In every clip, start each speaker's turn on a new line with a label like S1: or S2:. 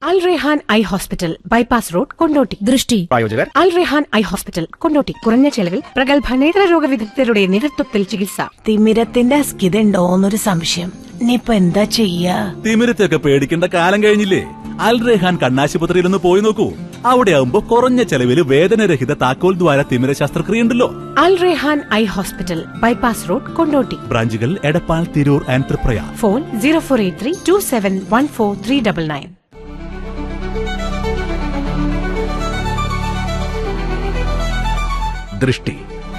S1: അൽ Rehan eye hospital bypass road Kondotty
S2: ദൃഷ്ടി
S3: പ്രായോജകർ
S1: Al Rehan eye hospital Kondotty കുറഞ്ഞ ചെലവിൽ പ്രഗത്ഭ നേത്രരോഗ വിദഗ്ധരുടെ നേതൃത്വത്തിൽ ചികിത്സ
S2: തിമിരത്തിന്റെ അസ്കിതണ്ടോന്നൊരു സംശയം ഇനിയിപ്പൊ എന്താ ചെയ്യാ
S4: തിമിരത്തൊക്കെ പേടിക്കേണ്ട കാലം കഴിഞ്ഞില്ലേ അൽ റെഹാൻ കണ്ണാശുപത്രിയിൽ ഒന്ന് പോയി നോക്കൂ അവിടെ ആവുമ്പോ കുറഞ്ഞ ചെലവിൽ വേദനരഹിത താക്കോൽ ദ്വാര തിമിര ശസ്ത്രക്രിയ ഉണ്ടല്ലോ
S1: Al Rehan eye hospital bypass road Kondotty
S4: ബ്രാഞ്ചുകൾ Edappal Tirur and Triprayar
S1: phone zero four eight three two seven one four three double nine
S3: ദൃഷ്ടി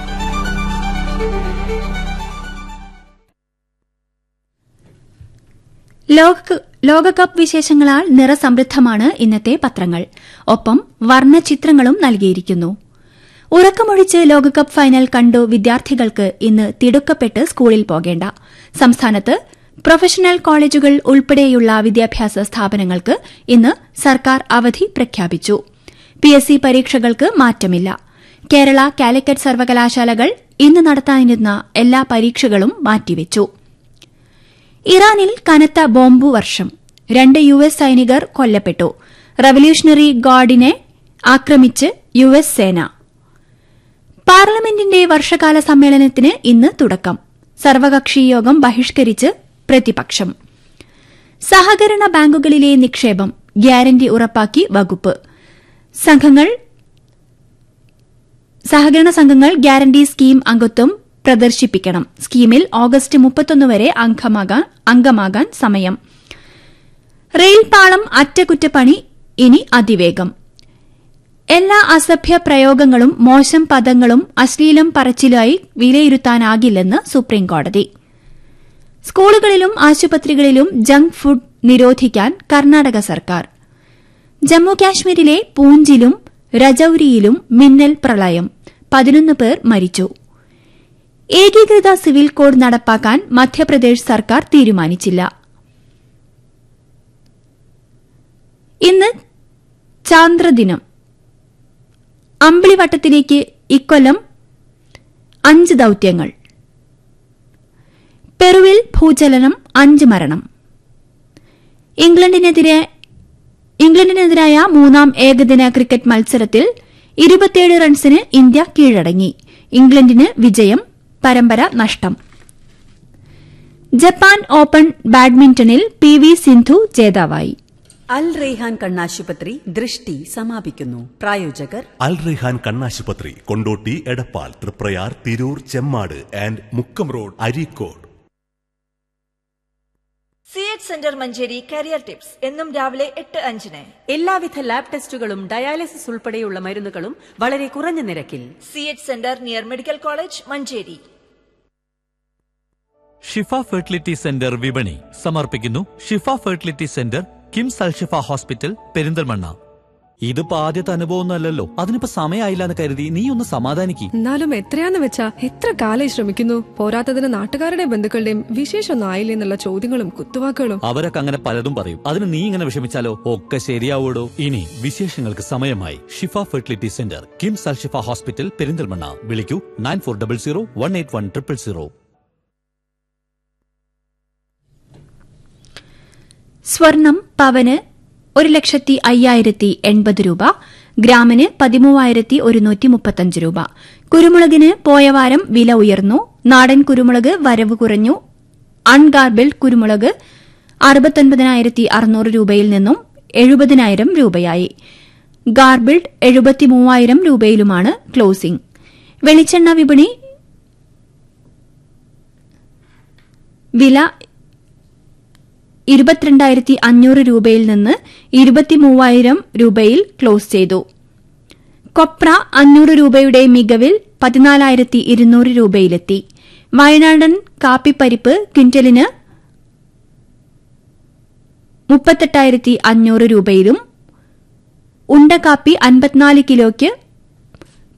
S5: ലോക ലോകകപ്പ് വിശേഷങ്ങളാൽ നിറസമൃദ്ധമാണ് ഇന്നത്തെ പത്രങ്ങൾ ഒപ്പം വർണ്ണചിത്രങ്ങളും നൽകിയിരിക്കുന്നു ഉറക്കമൊഴിച്ച് ലോകകപ്പ് ഫൈനൽ കണ്ടു വിദ്യാർത്ഥികൾക്ക് ഇന്ന് തിടുക്കപ്പെട്ട് സ്കൂളിൽ പോകേണ്ട സംസ്ഥാനത്ത് പ്രൊഫഷണൽ കോളേജുകൾ ഉൾപ്പെടെയുള്ള വിദ്യാഭ്യാസ സ്ഥാപനങ്ങൾക്ക് ഇന്ന് സർക്കാർ അവധി പ്രഖ്യാപിച്ചു പി എസ് സി പരീക്ഷകൾക്ക് മാറ്റമില്ല കേരള കാലിക്കറ്റ് സർവകലാശാലകൾ ഇന്ന് നടത്താനിരുന്ന എല്ലാ പരീക്ഷകളും മാറ്റിവെച്ചു ഇറാനിൽ കനത്ത ബോംബു വർഷം രണ്ട് യു എസ് സൈനികർ കൊല്ലപ്പെട്ടു റവല്യൂഷണറി ഗാർഡിനെ ആക്രമിച്ച് യു എസ് സേന പാർലമെന്റിന്റെ വർഷകാല സമ്മേളനത്തിന് ഇന്ന് തുടക്കം സർവകക്ഷി യോഗം ബഹിഷ്കരിച്ച് പ്രതിപക്ഷം സഹകരണ ബാങ്കുകളിലെ നിക്ഷേപം ഗ്യാരണ്ടി ഉറപ്പാക്കി വകുപ്പ് സംഘങ്ങൾ സഹകരണ സംഘങ്ങൾ ഗ്യാരണ്ടി സ്കീം അംഗത്വം പ്രദർശിപ്പിക്കണം സ്കീമിൽ ഓഗസ്റ്റ് മുപ്പത്തൊന്ന് വരെ അംഗമാകാൻ അംഗമാകാൻ സമയം റെയിൽപാളം അറ്റകുറ്റപ്പണി ഇനി അതിവേഗം എല്ലാ അസഭ്യ പ്രയോഗങ്ങളും മോശം പദങ്ങളും അശ്ലീലം പറച്ചിലായി വിലയിരുത്താനാകില്ലെന്ന് സുപ്രീംകോടതി സ്കൂളുകളിലും ആശുപത്രികളിലും ജങ്ക് ഫുഡ് നിരോധിക്കാൻ കർണാടക സർക്കാർ ജമ്മുകാശ്മീരിലെ പൂഞ്ചിലും രജൌരിയിലും മിന്നൽ പ്രളയം പതിനൊന്ന് പേർ മരിച്ചു ഏകീകൃത സിവിൽ കോഡ് നടപ്പാക്കാൻ മധ്യപ്രദേശ് സർക്കാർ തീരുമാനിച്ചില്ല ഇന്ന് ചാന്ദ്രദിനം അമ്പിളിവട്ടത്തിലേക്ക് ഇക്കൊല്ലം അഞ്ച് ദൌത്യങ്ങൾ പെറുവിൽ ഭൂചലനം അഞ്ച് മരണം ഇംഗ്ലണ്ടിനെതിരെ ഇംഗ്ലണ്ടിനെതിരായ മൂന്നാം ഏകദിന ക്രിക്കറ്റ് മത്സരത്തിൽ ഇരുപത്തിയേഴ് റൺസിന് ഇന്ത്യ കീഴടങ്ങി ഇംഗ്ലണ്ടിന് വിജയം പരമ്പര നഷ്ടം ജപ്പാൻ ഓപ്പൺ ബാഡ്മിന്റണിൽ പി വി സിന്ധു ജേതാവായി
S6: അൽ റെയ്ഹാൻ കണ്ണാശുപത്രി ദൃഷ്ടി സമാപിക്കുന്നു പ്രായോജകർ
S4: അൽ റെഹാൻ കണ്ണാശുപത്രി Kondotty Edappal Triprayar Tirur Chemmad and Mukkam road Areekode
S7: C H centre Manjeri career tips എന്നും രാവിലെ എട്ട് അഞ്ചിന്
S6: എല്ലാവിധ ലാബ് ടെസ്റ്റുകളും ഡയാലിസിസ് ഉൾപ്പെടെയുള്ള മരുന്നുകളും വളരെ കുറഞ്ഞ നിരക്കിൽ
S7: C H centre near medical college Manjeri
S8: Shifa fertility centre വിപണി സമർപ്പിക്കുന്നു Shifa fertility centre KIMS Alshifa hospital Perinthalmanna ഇതിപ്പോ ആദ്യത്തെ അനുഭവമൊന്നുമല്ലല്ലോ അതിനിപ്പോ സമയമായില്ല എന്ന് കരുതി നീ ഒന്ന് സമാധാനിക്ക്
S9: എന്നാലും എത്രയാന്ന് വെച്ചാ എത്ര കാലായി ശ്രമിക്കുന്നു പോരാത്തതിന് നാട്ടുകാരുടെയും ബന്ധുക്കളുടെയും വിശേഷമൊന്നും ആയില്ലേ എന്നുള്ള ചോദ്യങ്ങളും കുത്തുവാക്കുകളും
S8: അവരൊക്കെ അങ്ങനെ പലതും പറയും അതിന് നീ ഇങ്ങനെ വിഷമിച്ചാലോ ഒക്കെ ശരിയാവൂടോ ഇനി വിശേഷങ്ങൾക്ക് സമയമായി Shifa fertility centre KIMS Alshifa hospital Perinthalmanna വിളിക്കൂ nine four double zero one eight one triple zero
S5: സ്വർണം പവന് ഒരു ലക്ഷത്തി അയ്യായിരത്തി എൺപത് രൂപ ഗ്രാമിന് പതിമൂവായിരത്തി ഒരുന്നൂറ്റി മുപ്പത്തഞ്ച് രൂപ കുരുമുളകിന് പോയ വാരം വില ഉയർന്നു നാടൻ കുരുമുളക് വരവ് കുറഞ്ഞു അൺഗാർബിൾഡ് കുരുമുളക് അറുപത്തൊൻപതിനായിരത്തി അറുന്നൂറ് രൂപയിൽ നിന്നും എഴുപതിനായിരം രൂപയായി ഗാർബിൾഡ് എഴുപത്തിമൂവായിരം രൂപയിലുമാണ് ക്ലോസിംഗ് വെളിച്ചെണ്ണ വിപണി വില ഇരുപത്തിരണ്ടായിരത്തി അഞ്ഞൂറ് രൂപയിൽ നിന്ന് ഇരുപത്തിമൂവായിരം രൂപയിൽ ക്ലോസ് ചെയ്തു കൊപ്ര അഞ്ഞൂറ് രൂപയുടെ മികവിൽ പതിനാലായിരത്തി ഇരുന്നൂറ് രൂപയിലെത്തി വയനാടൻ കാപ്പിപ്പരിപ്പ് ക്വിന്റലിന് മുപ്പത്തെട്ടായിരത്തി അഞ്ഞൂറ് രൂപയിലും ഉണ്ടക്കാപ്പി അൻപത്തിനാല് കിലോയ്ക്ക്